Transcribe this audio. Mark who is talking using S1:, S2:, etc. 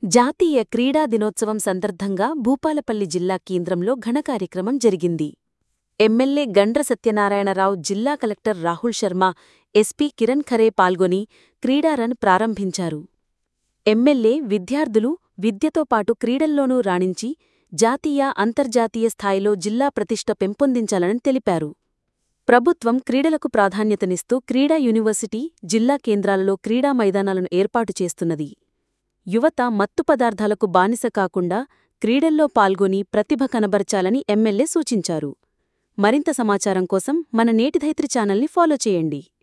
S1: జాతీయ క్రీడా దినోత్సవం సందర్భంగా భూపాలపల్లి జిల్లా కేంద్రంలో ఘన కార్యక్రమం జరిగింది ఎమ్మెల్యే గండ్ర సత్యనారాయణరావు జిల్లా కలెక్టర్ రాహుల్ శర్మ ఎస్పీ కిరణ్ ఖరే పాల్గొని క్రీడా రన్ ప్రారంభించారు ఎమ్మెల్యే విద్యార్థులు విద్యతో పాటు క్రీడల్లోనూ రాణించి జాతీయ అంతర్జాతీయ స్థాయిలో జిల్లా ప్రతిష్ట పెంపొందించాలని తెలిపారు ప్రభుత్వం క్రీడలకు ప్రాధాన్యతనిస్తూ క్రీడా యూనివర్సిటీ జిల్లా కేంద్రాలలో క్రీడా మైదానాలను ఏర్పాటు చేస్తున్నది యువత మత్తు పదార్థాలకు బానిస కాకుండా క్రీడల్లో పాల్గొని ప్రతిభ కనబరచాలని ఎమ్మెల్యే సూచించారు మరింత సమాచారం కోసం మన నేటిధైత్రి ఛానల్ని ఫాలో చేయండి